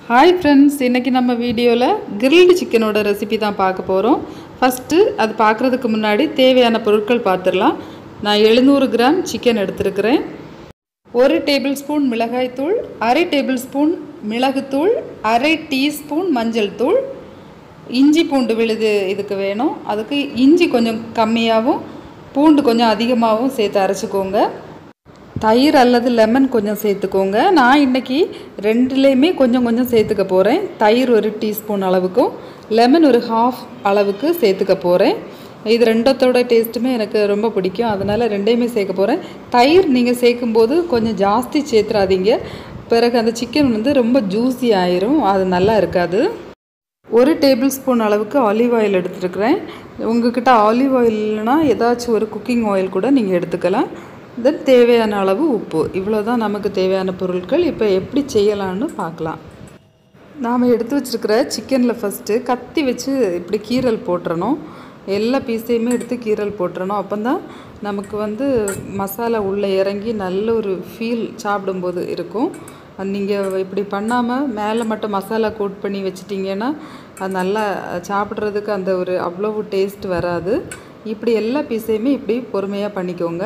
hi friends இன்றைக்கி நம்ம வீடியோவில் கிரில்டு சிக்கனோட ரெசிபி தான் பார்க்க போகிறோம் ஃபஸ்ட்டு அது பார்க்குறதுக்கு முன்னாடி தேவையான பொருட்கள் பார்த்துடலாம் நான் எழுநூறு கிராம் சிக்கன் எடுத்திருக்கிறேன் ஒரு டேபிள் ஸ்பூன் மிளகாய்த்தூள் அரை டேபிள் ஸ்பூன் மிளகுத்தூள் அரை டீஸ்பூன் மஞ்சள் தூள் இஞ்சி பூண்டு விழுது இதுக்கு வேணும் அதுக்கு இஞ்சி கொஞ்சம் கம்மியாகவும் பூண்டு கொஞ்சம் அதிகமாகவும் சேர்த்து அரைச்சிக்கோங்க தயிர் அல்லது லெமன் கொஞ்சம் சேர்த்துக்கோங்க நான் இன்றைக்கி ரெண்டுலேயுமே கொஞ்சம் கொஞ்சம் சேர்த்துக்க போகிறேன் தயிர் ஒரு டீஸ்பூன் அளவுக்கும் லெமன் ஒரு ஹாஃப் அளவுக்கு சேர்த்துக்க போகிறேன் இது ரெண்டத்தோட டேஸ்ட்டுமே எனக்கு ரொம்ப பிடிக்கும் அதனால் ரெண்டையுமே சேர்க்க போகிறேன் தயிர் நீங்கள் சேர்க்கும்போது கொஞ்சம் ஜாஸ்தி சேர்த்துறாதீங்க பிறகு அந்த சிக்கன் வந்து ரொம்ப ஜூஸி ஆயிரும் அது நல்லா இருக்காது ஒரு டேபிள் ஸ்பூன் அளவுக்கு ஆலிவ் ஆயில் எடுத்துருக்கிறேன் உங்ககிட்ட ஆலிவ் ஆயில் இல்லைனா ஏதாச்சும் ஒரு குக்கிங் ஆயில் கூட நீங்கள் எடுத்துக்கலாம் தென் தேவையான அளவு உப்பு இவ்வளோ தான் நமக்கு தேவையான பொருட்கள் இப்போ எப்படி செய்யலான்னு பார்க்கலாம் நாம் எடுத்து வச்சுருக்கிற சிக்கனில் ஃபஸ்ட்டு கத்தி வச்சு இப்படி கீரல் போட்டுறணும் எல்லா பீஸையுமே எடுத்து கீரல் போட்டுறணும் அப்போ தான் நமக்கு வந்து மசாலா உள்ளே இறங்கி நல்ல ஒரு ஃபீல் சாப்பிடும்போது இருக்கும் நீங்கள் இப்படி பண்ணாமல் மேலே மட்டும் மசாலா கோட் பண்ணி வச்சிட்டிங்கன்னா அது நல்லா சாப்பிட்றதுக்கு அந்த ஒரு அவ்வளவு டேஸ்ட் வராது இப்படி எல்லா பீஸையுமே இப்படி பொறுமையாக பண்ணிக்கோங்க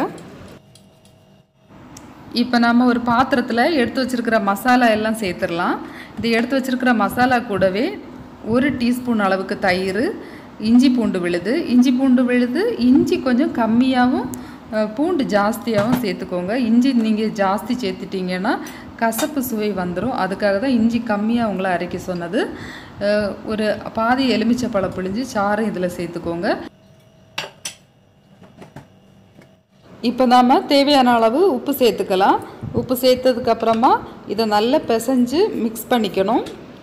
இப்போ நம்ம ஒரு பாத்திரத்தில் எடுத்து வச்சுருக்கிற மசாலா எல்லாம் சேர்த்துடலாம் இது எடுத்து வச்சுருக்கிற மசாலா கூடவே ஒரு டீஸ்பூன் அளவுக்கு தயிர் இஞ்சி பூண்டு விழுது இஞ்சி பூண்டு விழுது இஞ்சி கொஞ்சம் கம்மியாகவும் பூண்டு ஜாஸ்தியாகவும் சேர்த்துக்கோங்க இஞ்சி நீங்கள் ஜாஸ்தி சேர்த்துட்டிங்கன்னா கசப்பு சுவை வந்துடும் அதுக்காக தான் இஞ்சி கம்மியாக உங்களை அரைக்க சொன்னது ஒரு பாதி எலுமிச்சை பழம் பிழிஞ்சு சாரம் இதில் சேர்த்துக்கோங்க இப்போ நாம் தேவையான அளவு உப்பு சேர்த்துக்கலாம் உப்பு சேர்த்ததுக்கப்புறமா இதை நல்லா பிசைஞ்சு மிக்ஸ் பண்ணிக்கணும்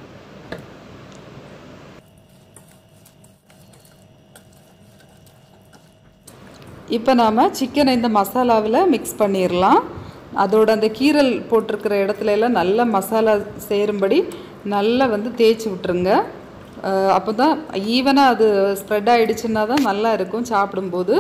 இப்போ நாம் சிக்கனை இந்த மசாலாவில் மிக்ஸ் பண்ணிடலாம் அதோட அந்த கீரல் போட்டிருக்கிற இடத்துல எல்லாம் நல்ல மசாலா சேரும்படி நல்லா வந்து தேய்ச்சி விட்ருங்க அப்போ தான் ஈவனாக அது ஸ்ப்ரெட் ஆகிடுச்சுன்னா தான் நல்லா இருக்கும் சாப்பிடும்போது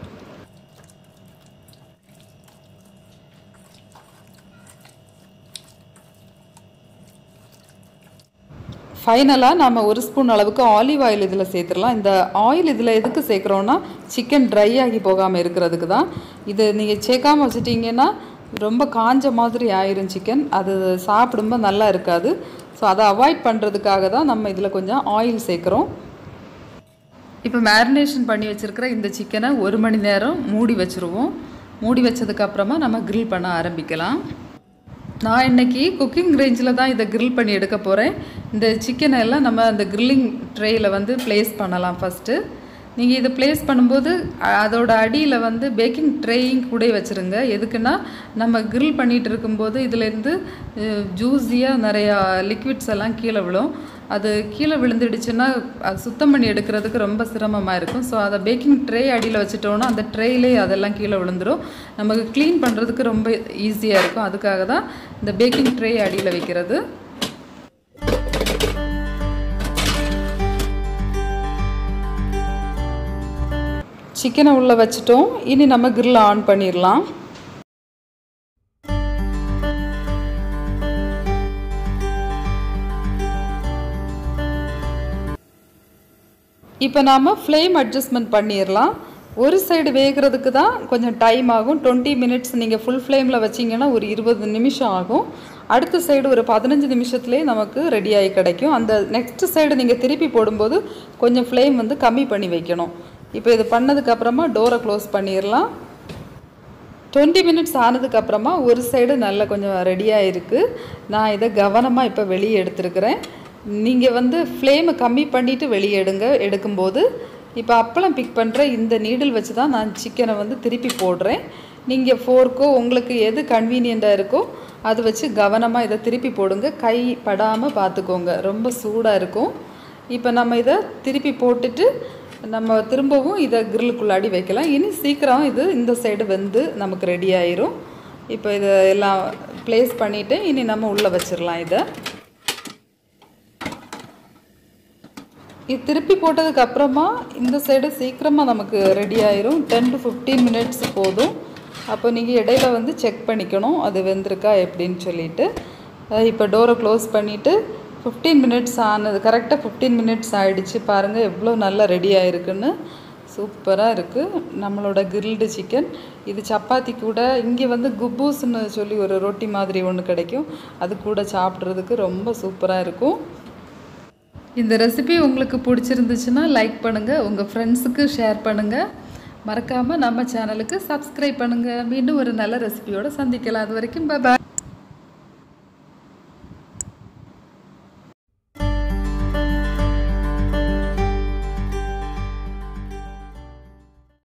ஃபைனலாக நம்ம ஒரு ஸ்பூன் அளவுக்கு ஆலிவ் ஆயில் இதில் சேர்த்துடலாம் இந்த ஆயில் இதில் எதுக்கு சேர்க்குறோன்னா சிக்கன் ட்ரை ஆகி போகாமல் இருக்கிறதுக்கு தான் இது நீங்கள் சேர்க்காமல் வச்சுட்டிங்கன்னா ரொம்ப காஞ்ச மாதிரி ஆயிரும் சிக்கன் அது சாப்பிடும்போது நல்லா இருக்காது ஸோ அதை அவாய்ட் பண்ணுறதுக்காக தான் நம்ம இதில் கொஞ்சம் ஆயில் சேர்க்குறோம் இப்போ மேரினேஷன் பண்ணி வச்சுருக்கிற இந்த சிக்கனை ஒரு மணி நேரம் மூடி வச்சுருவோம் மூடி வச்சதுக்கப்புறமா நம்ம க்ரில் பண்ண ஆரம்பிக்கலாம் நான் இன்றைக்கி குக்கிங் ரேஞ்சில் தான் இதை க்ரில் பண்ணி எடுக்க போகிறேன் இந்த சிக்கனை எல்லாம் நம்ம அந்த க்ரில்லிங் ட்ரேயில் வந்து ப்ளேஸ் பண்ணலாம் ஃபஸ்ட்டு நீங்கள் இதை ப்ளேஸ் பண்ணும்போது அதோட அடியில் வந்து பேக்கிங் ட்ரேயிங் கூட வச்சுருங்க எதுக்குன்னா நம்ம க்ரில் பண்ணிகிட்டு இருக்கும்போது இதுலேருந்து ஜூஸியாக நிறையா லிக்விட்ஸ் எல்லாம் கீழே விழும் அது கீழே விழுந்துடுச்சுன்னா அது சுத்தம் பண்ணி எடுக்கிறதுக்கு ரொம்ப சிரமமாக இருக்கும் ஸோ அதை பேக்கிங் ட்ரே அடியில் வச்சுட்டோன்னா அந்த ட்ரேலே அதெல்லாம் கீழே விழுந்துடும் நமக்கு க்ளீன் பண்ணுறதுக்கு ரொம்ப ஈஸியாக இருக்கும் அதுக்காக தான் இந்த பேக்கிங் ட்ரே அடியில் வைக்கிறது சிக்கனை உள்ளே வச்சுட்டோம் இனி நம்ம கிரில் ஆன் பண்ணிடலாம் இப்போ நாம் ஃப்ளேம் அட்ஜஸ்ட்மெண்ட் பண்ணிடலாம் ஒரு சைடு வேகிறதுக்கு தான் கொஞ்சம் டைம் ஆகும் டுவெண்ட்டி மினிட்ஸ் நீங்கள் ஃபுல் ஃப்ளேமில் வச்சிங்கன்னா ஒரு இருபது நிமிஷம் ஆகும் அடுத்த சைடு ஒரு பதினஞ்சு நிமிஷத்துலேயே நமக்கு ரெடியாகி கிடைக்கும் அந்த நெக்ஸ்ட் சைடு நீங்கள் திருப்பி போடும்போது கொஞ்சம் ஃப்ளேம் வந்து கம்மி பண்ணி வைக்கணும் இப்போ இது பண்ணதுக்கப்புறமா டோரை க்ளோஸ் பண்ணிடலாம் டுவெண்ட்டி மினிட்ஸ் ஆனதுக்கப்புறமா ஒரு சைடு நல்லா கொஞ்சம் ரெடியாக இருக்குது நான் இதை கவனமாக இப்போ வெளியே எடுத்துருக்கிறேன் நீங்கள் வந்து ஃப்ளேமை கம்மி பண்ணிவிட்டு வெளியே எடுங்க எடுக்கும்போது இப்போ அப்பளம் பிக் பண்ணுற இந்த நீடில் வச்சு தான் நான் சிக்கனை வந்து திருப்பி போடுறேன் நீங்கள் ஃபோர்க்கோ உங்களுக்கு எது கன்வீனியண்ட்டாக இருக்கோ அது வச்சு கவனமாக இதை திருப்பி போடுங்க கை படாமல் பார்த்துக்கோங்க ரொம்ப சூடாக இருக்கும் இப்போ நம்ம இதை திருப்பி போட்டுட்டு நம்ம திரும்பவும் இதை கிரில்லுக்குள்ளாடி வைக்கலாம் இனி சீக்கிரம் இது இந்த சைடு வந்து நமக்கு ரெடி ஆயிரும் இப்போ இதை எல்லாம் ப்ளேஸ் பண்ணிவிட்டு இனி நம்ம உள்ளே வச்சிடலாம் இதை இது திருப்பி போட்டதுக்கு அப்புறமா இந்த சைடு சீக்கிரமாக நமக்கு ரெடி ஆயிரும் டென் டு ஃபிஃப்டீன் மினிட்ஸ் போதும் அப்போ நீங்கள் இடையில வந்து செக் பண்ணிக்கணும் அது வெந்திருக்கா எப்படின்னு சொல்லிட்டு இப்போ டோரை க்ளோஸ் பண்ணிவிட்டு ஃபிஃப்டீன் மினிட்ஸ் ஆனது கரெக்டாக ஃபிஃப்டீன் மினிட்ஸ் ஆகிடுச்சு பாருங்கள் எவ்வளோ நல்லா ரெடி ஆகிருக்குன்னு சூப்பராக இருக்குது நம்மளோட கிரில்டு சிக்கன் இது சப்பாத்தி கூட இங்கே வந்து குப்பூஸ்னு சொல்லி ஒரு ரொட்டி மாதிரி ஒன்று கிடைக்கும் அது கூட சாப்பிட்றதுக்கு ரொம்ப சூப்பராக இருக்கும் இந்த ரெசிபி உங்களுக்கு பிடிச்சிருந்துச்சுன்னா லைக் பண்ணுங்கள் உங்கள் ஃப்ரெண்ட்ஸுக்கு ஷேர் பண்ணுங்கள் மறக்காமல் நம்ம சேனலுக்கு சப்ஸ்கிரைப் பண்ணுங்கள் மீண்டும் ஒரு நல்ல ரெசிபியோடு சந்திக்கலாம் அது வரைக்கும் பாய்